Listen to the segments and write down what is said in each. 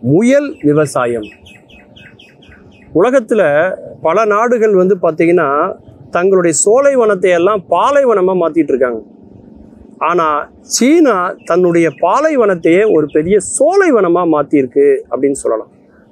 முயல் விவசாயம் உலகத்தில் பல நாடுகள் வந்து பார்த்திங்கன்னா தங்களுடைய சோலை வனத்தை எல்லாம் பாலைவனமாக மாற்றிட்டு இருக்காங்க ஆனால் சீனா தன்னுடைய பாலைவனத்தையே ஒரு பெரிய சோலை வனமாக மாற்றிருக்கு அப்படின்னு சொல்லலாம்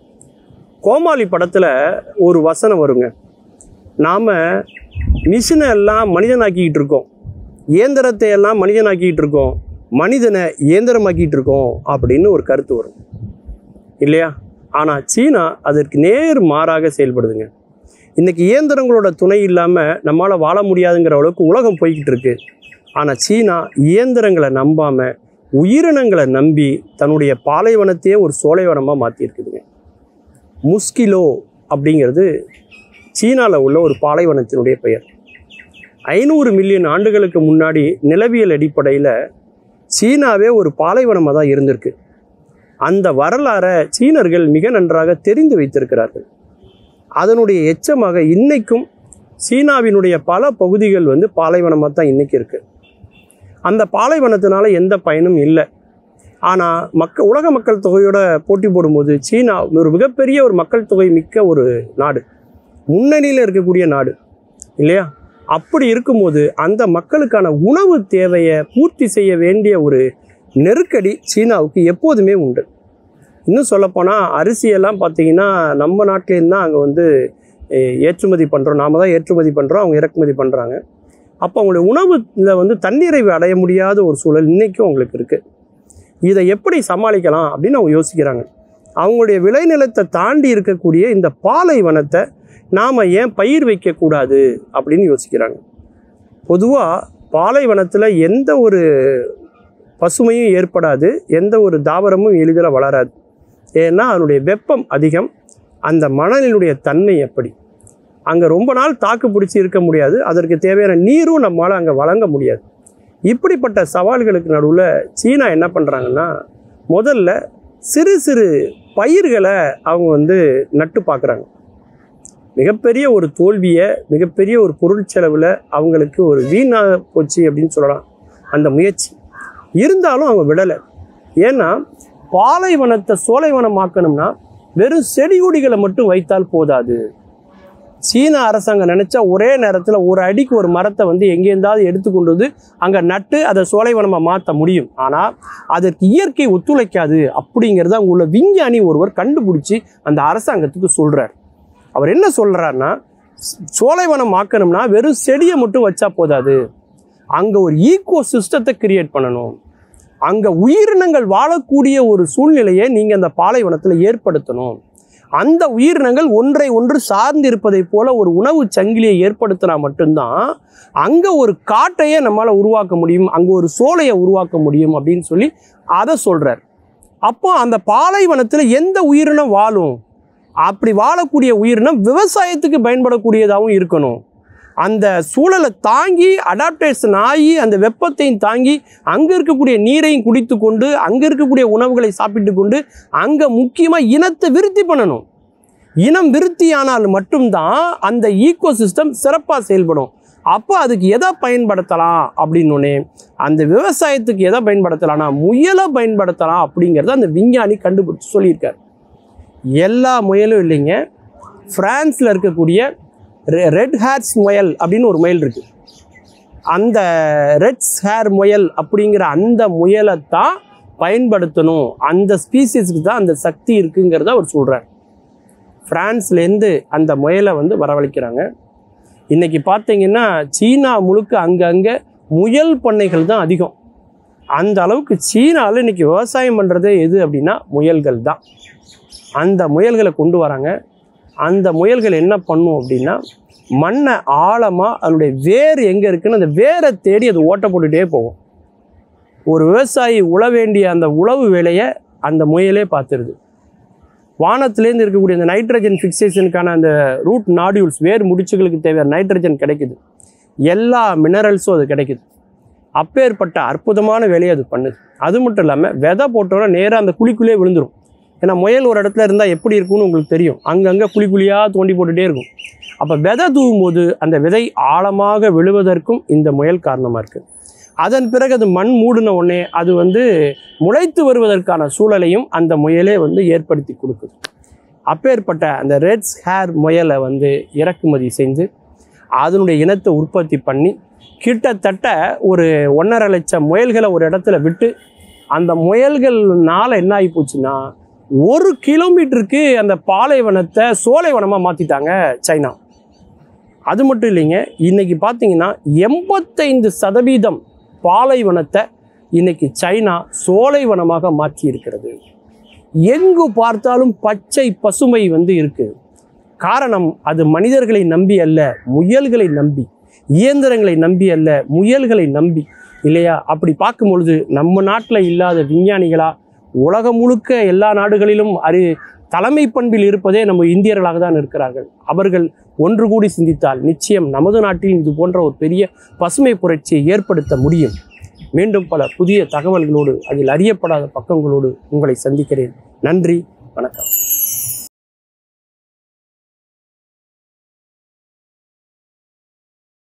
கோமாளி படத்தில் ஒரு வசனம் வருங்க நாம் மிஷினை எல்லாம் மனிதனாக்கிக்கிட்டு இருக்கோம் இயந்திரத்தை எல்லாம் மனிதனாக்கிட்டு இருக்கோம் மனிதனை இயந்திரமாக்கிட்டு இருக்கோம் அப்படின்னு ஒரு கருத்து வரும் இல்லையா ஆனால் சீனா அதற்கு நேர் மாறாக செயல்படுதுங்க இன்னைக்கு இயந்திரங்களோட துணை இல்லாமல் நம்மளால் வாழ முடியாதுங்கிற அளவுக்கு உலகம் போய்கிட்டு இருக்கு ஆனால் சீனா இயந்திரங்களை நம்பாமல் உயிரினங்களை நம்பி தன்னுடைய பாலைவனத்தையே ஒரு சோலைவனமாக மாற்றிருக்குதுங்க முஸ்கிலோ அப்படிங்கிறது சீனாவில் உள்ள ஒரு பாலைவனத்தினுடைய பெயர் ஐநூறு மில்லியன் ஆண்டுகளுக்கு முன்னாடி நிலவியல் அடிப்படையில் சீனாவே ஒரு பாலைவனமாக தான் இருந்திருக்கு அந்த வரலாறை சீனர்கள் மிக நன்றாக தெரிந்து வைத்திருக்கிறார்கள் அதனுடைய எச்சமாக இன்னைக்கும் சீனாவினுடைய பல பகுதிகள் வந்து பாலைவனமாக தான் இன்னைக்கு இருக்குது அந்த பாலைவனத்தினால எந்த பயனும் இல்லை ஆனால் மக்க உலக மக்கள் தொகையோட போட்டி போடும்போது சீனா ஒரு மிகப்பெரிய ஒரு மக்கள் தொகை மிக்க ஒரு நாடு முன்னணியில் இருக்கக்கூடிய நாடு இல்லையா அப்படி இருக்கும்போது அந்த மக்களுக்கான உணவு தேவையை பூர்த்தி செய்ய வேண்டிய ஒரு நெருக்கடி சீனாவுக்கு எப்போதுமே உண்டு இன்னும் சொல்லப்போனால் அரிசியெல்லாம் பார்த்தீங்கன்னா நம்ம நாட்டிலேருந்து தான் அங்கே வந்து அஹ், ஏற்றுமதி பண்ணுறோம் நாம தான் ஏற்றுமதி பண்ணுறோம் அவங்க இறக்குமதி பண்ணுறாங்க அப்போ அவங்களுடைய உணவுல வந்து தன்னிறைவு அடைய முடியாத ஒரு சூழல் இன்றைக்கும் அவங்களுக்கு இருக்குது இதை எப்படி சமாளிக்கலாம் அப்படின்னு அவங்க யோசிக்கிறாங்க அவங்களுடைய விளைநிலத்தை தாண்டி இருக்கக்கூடிய இந்த பாலைவனத்தை நாம் ஏன் பயிர் வைக்கக்கூடாது அப்படின்னு யோசிக்கிறாங்க பொதுவாக பாலைவனத்தில் எந்த ஒரு பசுமையும் ஏற்படாது எந்த ஒரு தாவரமும் எளிதில் வளராது ஏன்னா அதனுடைய வெப்பம் அதிகம் அந்த மணலினுடைய தன்மை எப்படி அங்கே ரொம்ப நாள் தாக்கு பிடிச்சி இருக்க முடியாது அதற்கு தேவையான நீரும் நம்மளால் அங்கே வழங்க முடியாது இப்படிப்பட்ட சவால்களுக்கு நடுவில் சீனா என்ன பண்ணுறாங்கன்னா முதல்ல சிறு சிறு பயிர்களை அவங்க வந்து நட்டு பார்க்குறாங்க மிகப்பெரிய ஒரு தோல்வியை மிகப்பெரிய ஒரு பொருள் செலவில் அவங்களுக்கு ஒரு வீணாக போச்சு அப்படின்னு சொல்லலாம் அந்த முயற்சி இருந்தாலும் அவங்க விடலை ஏன்னா பாலைவனத்தை சோலைவனமாக்கணும்னா வெறும் செடி கொடிகளை மட்டும் வைத்தால் போதாது சீன அரசாங்கம் நினைச்சா ஒரே நேரத்தில் ஒரு அடிக்கு ஒரு மரத்தை வந்து எங்கேருந்தாவது எடுத்து கொண்டு வந்து அங்கே நட்டு அதை சோலைவனமாக மாற்ற முடியும் ஆனால் அதற்கு இயற்கை ஒத்துழைக்காது அப்படிங்கிறத அங்கே உள்ள விஞ்ஞானி ஒருவர் கண்டுபிடிச்சி அந்த அரசாங்கத்துக்கு சொல்கிறார் அவர் என்ன சொல்கிறாருன்னா சோலைவனம் ஆக்கணும்னா வெறும் செடியை மட்டும் வச்சா போதாது அங்கே ஒரு ஈகோ சிஸ்டத்தை கிரியேட் பண்ணணும் அங்கே உயிரினங்கள் வாழக்கூடிய ஒரு சூழ்நிலையை நீங்கள் அந்த பாலைவனத்தில் ஏற்படுத்தணும் அந்த உயிரினங்கள் ஒன்றை ஒன்று சார்ந்து இருப்பதைப் போல ஒரு உணவு சங்கிலியை ஏற்படுத்தினா மட்டும்தான் அங்கே ஒரு காட்டையே நம்மளால் உருவாக்க முடியும் அங்கே ஒரு சோலையை உருவாக்க முடியும் அப்படின்னு சொல்லி அதை சொல்கிறார் அப்போ அந்த பாலைவனத்தில் எந்த உயிரினம் வாழும் அப்படி வாழக்கூடிய உயிரினம் விவசாயத்துக்கு பயன்படக்கூடியதாகவும் இருக்கணும் அந்த சூழலை தாங்கி அடாப்டேஷன் ஆகி அந்த வெப்பத்தையும் தாங்கி அங்கே இருக்கக்கூடிய நீரையும் குடித்து கொண்டு அங்கே இருக்கக்கூடிய உணவுகளை சாப்பிட்டு கொண்டு அங்கே முக்கியமாக இனத்தை விருத்தி பண்ணணும் இனம் விருத்தியானால் மட்டும்தான் அந்த ஈகோ சிஸ்டம் சிறப்பாக செயல்படும் அப்போ அதுக்கு எதை பயன்படுத்தலாம் அப்படின்னோடனே அந்த விவசாயத்துக்கு எதை பயன்படுத்தலாம்னா முயலை பயன்படுத்தலாம் அப்படிங்கிறத அந்த விஞ்ஞானி கண்டுபிடிச்சு சொல்லியிருக்கார் எல்லா முயலும் இல்லைங்க ஃப்ரான்ஸில் இருக்கக்கூடிய ரெட் ஹேர்ஸ் முயல் அப்படின்னு ஒரு முயல் இருக்குது அந்த ரெட்ஸ் ஹேர் முயல் அப்படிங்கிற அந்த முயலை தான் பயன்படுத்தணும் அந்த ஸ்பீசிஸ்க்கு தான் அந்த சக்தி இருக்குங்கிறத அவர் சொல்கிறார் ஃப்ரான்ஸ்லேருந்து அந்த முயலை வந்து வரவழைக்கிறாங்க இன்றைக்கி பார்த்தீங்கன்னா சீனா முழுக்க அங்கங்கே முயல் பண்ணைகள் தான் அதிகம் அந்த அளவுக்கு சீனாவில் இன்றைக்கி விவசாயம் பண்ணுறதே எது அப்படின்னா முயல்கள் தான் அந்த முயல்களை கொண்டு வராங்க அந்த முயல்கள் என்ன பண்ணும் அப்படின்னா மண்ணை ஆழமாக அதனுடைய வேர் எங்கே இருக்குன்னு அந்த வேரை தேடி அது ஓட்ட போட்டுகிட்டே போகும் ஒரு விவசாயி உழ வேண்டிய அந்த உழவு வேலையை அந்த முயலே பார்த்துருது வானத்திலேருந்து இருக்கக்கூடிய அந்த நைட்ரஜன் ஃபிக்சேஷனுக்கான அந்த ரூட் நாடியூல்ஸ் வேர் முடிச்சுகளுக்கு தேவையான நைட்ரஜன் கிடைக்குது எல்லா மினரல்ஸும் அது கிடைக்குது அப்பேற்பட்ட அற்புதமான வேலையை அது பண்ணுது அது மட்டும் இல்லாமல் விதை போட்டோன்னா நேராக அந்த குழிக்குள்ளே விழுந்துரும் ஏன்னா முயல் ஒரு இடத்துல இருந்தால் எப்படி இருக்கும்னு உங்களுக்கு தெரியும் அங்கங்கே குழி குழியாக தோண்டி போட்டுகிட்டே இருக்கும் அப்போ விதை தூவும் போது அந்த விதை ஆழமாக விழுவதற்கும் இந்த முயல் காரணமாக இருக்குது அதன் பிறகு அது மண் மூடின உடனே அது வந்து முளைத்து வருவதற்கான சூழலையும் அந்த முயலே வந்து ஏற்படுத்தி கொடுக்குது அப்பேற்பட்ட அந்த ரெட்ஸ் ஹேர் முயலை வந்து இறக்குமதி செஞ்சு அதனுடைய இனத்தை உற்பத்தி பண்ணி கிட்டத்தட்ட ஒரு ஒன்றரை லட்சம் முயல்களை ஒரு இடத்துல விட்டு அந்த முயல்கள்னால என்ன ஆகி போச்சுன்னா ஒரு கிலோமீட்டருக்கு அந்த பாலைவனத்தை சோலைவனமாக மாற்றிட்டாங்க சைனா அது மட்டும் இல்லைங்க இன்னைக்கு பார்த்தீங்கன்னா எண்பத்தைந்து சதவீதம் பாலைவனத்தை இன்னைக்கு சைனா சோலைவனமாக மாற்றி இருக்கிறது எங்கு பார்த்தாலும் பச்சை பசுமை வந்து இருக்கு காரணம் அது மனிதர்களை நம்பி அல்ல முயல்களை நம்பி இயந்திரங்களை நம்பி அல்ல முயல்களை நம்பி இல்லையா அப்படி பார்க்கும் பொழுது நம்ம நாட்டில் இல்லாத விஞ்ஞானிகளா உலகம் முழுக்க எல்லா நாடுகளிலும் அறி தலைமை பண்பில் இருப்பதே நம்ம இந்தியர்களாக தான் இருக்கிறார்கள் அவர்கள் ஒன்று கூடி சிந்தித்தால் நிச்சயம் நமது நாட்டில் இது போன்ற ஒரு பெரிய பசுமை புரட்சியை ஏற்படுத்த முடியும் மீண்டும் பல புதிய தகவல்களோடு அதில் அறியப்படாத பக்கங்களோடு உங்களை சந்திக்கிறேன் நன்றி வணக்கம்